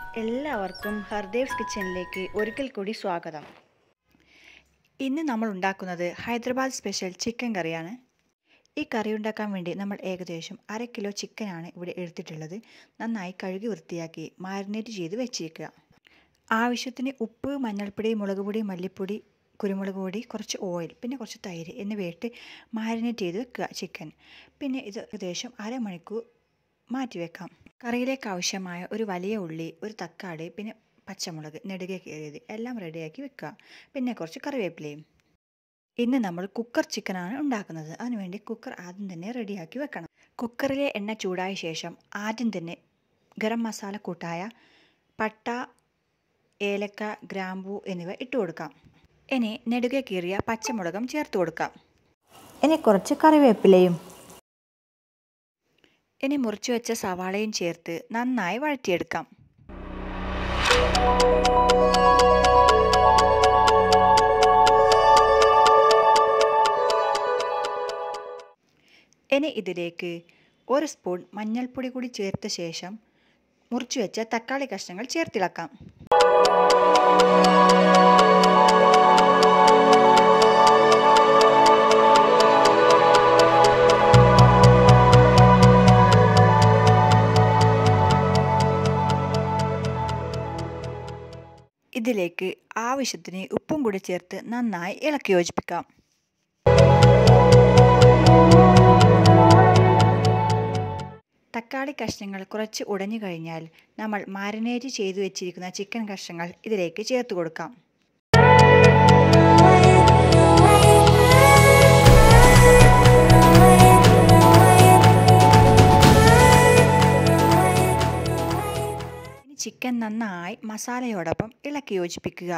എല്ലാവർക്കും ഹർദേവ്സ് കിച്ചണിലേക്ക് ഒരിക്കൽ കൂടി സ്വാഗതം ഇന്ന് നമ്മൾ ഉണ്ടാക്കുന്നത് ഹൈദരാബാദ് സ്പെഷ്യൽ ചിക്കൻ കറിയാണ് ഈ കറി ഉണ്ടാക്കാൻ വേണ്ടി നമ്മൾ ഏകദേശം അര കിലോ ചിക്കനാണ് ഇവിടെ എടുത്തിട്ടുള്ളത് നന്നായി കഴുകി വൃത്തിയാക്കി മാരിനേറ്റ് ചെയ്ത് വെച്ചേക്കുക ആവശ്യത്തിന് ഉപ്പ് മഞ്ഞൾപ്പൊടി മുളക് പൊടി മല്ലിപ്പൊടി കുരുമുളക് പൊടി കുറച്ച് ഓയിൽ പിന്നെ കുറച്ച് തൈര് എന്നിവയിട്ട് മാരിനേറ്റ് ചെയ്ത് വെക്കുക ചിക്കൻ പിന്നെ ഇത് ഏകദേശം അരമണിക്കൂർ മാറ്റി വെക്കാം കറിയിലേക്ക് ആവശ്യമായ ഒരു വലിയ ഉള്ളി ഒരു തക്കാളി പിന്നെ പച്ചമുളക് നെടുകെ കയറിയത് എല്ലാം റെഡിയാക്കി വെക്കുക പിന്നെ കുറച്ച് കറിവേപ്പിലയും ഇന്ന് നമ്മൾ കുക്കർ ചിക്കനാണ് ഉണ്ടാക്കുന്നത് അതിനുവേണ്ടി കുക്കർ ആദ്യം തന്നെ റെഡിയാക്കി വെക്കണം കുക്കറിലെ എണ്ണ ചൂടായ ശേഷം ആദ്യം തന്നെ ഗരം മസാല കൂട്ടായ പട്ട ഏലക്ക ഗ്രാമ്പൂ എന്നിവ ഇട്ട് കൊടുക്കാം ഇനി നെടുകെ കീറിയ പച്ചമുളകും ചേർത്ത് കൊടുക്കാം ഇനി കുറച്ച് കറിവേപ്പിലയും ഇനി മുറിച്ചു വെച്ച സവാളയും ചേർത്ത് നന്നായി വഴറ്റിയെടുക്കാം ഇനി ഇതിലേക്ക് ഒരു സ്പൂൺ മഞ്ഞൾപ്പൊടി കൂടി ചേർത്ത ശേഷം മുറിച്ചു വെച്ച തക്കാളി കഷ്ണങ്ങൾ ചേർത്തിളക്കാം ഇതിലേക്ക് ആവശ്യത്തിന് ഉപ്പും കൂടി ചേർത്ത് നന്നായി ഇളക്കി യോജിപ്പിക്കാം തക്കാളി കഷ്ണങ്ങൾ കുറച്ച് ഉടഞ്ഞു കഴിഞ്ഞാൽ നമ്മൾ മാരിനേറ്റ് ചെയ്തു വെച്ചിരിക്കുന്ന ചിക്കൻ കഷ്ണങ്ങൾ ഇതിലേക്ക് ചേർത്ത് കൊടുക്കാം ഇനി ചിക്കൻ നന്നായി മസാലയോടൊപ്പം ഇളക്കി യോജിപ്പിക്കുക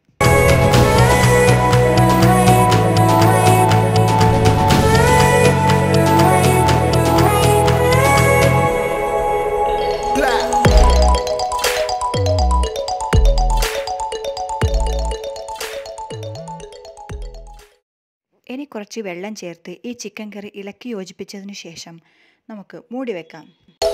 ഇനി കുറച്ച് വെള്ളം ചേർത്ത് ഈ ചിക്കൻ കറി ഇളക്കി യോജിപ്പിച്ചതിന് ശേഷം നമുക്ക് മൂടി വെക്കാം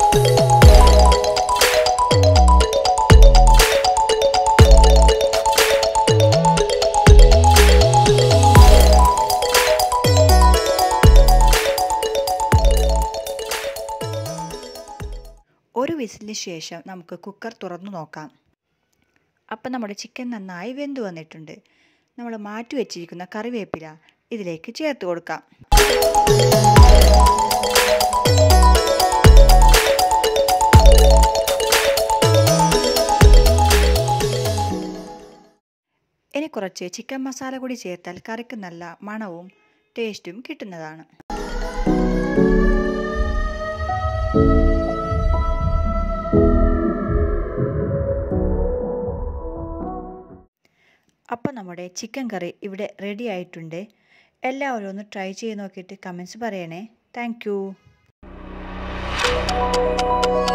ഒരു വിസിലിന് ശേഷം നമുക്ക് കുക്കർ തുറന്നു നോക്കാം അപ്പം നമ്മുടെ ചിക്കൻ നന്നായി വെന്തു വന്നിട്ടുണ്ട് നമ്മൾ മാറ്റി വെച്ചിരിക്കുന്ന കറിവേപ്പില ഇതിലേക്ക് ചേർത്ത് കൊടുക്കാം ഇനി കുറച്ച് ചിക്കൻ മസാല കൂടി ചേർത്താൽ കറിക്ക് നല്ല മണവും ടേസ്റ്റും കിട്ടുന്നതാണ് അപ്പോൾ നമ്മുടെ ചിക്കൻ കറി ഇവിടെ റെഡി ആയിട്ടുണ്ട് എല്ലാവരും ഒന്ന് ട്രൈ ചെയ്ത് നോക്കിയിട്ട് കമൻസ് പറയണേ താങ്ക്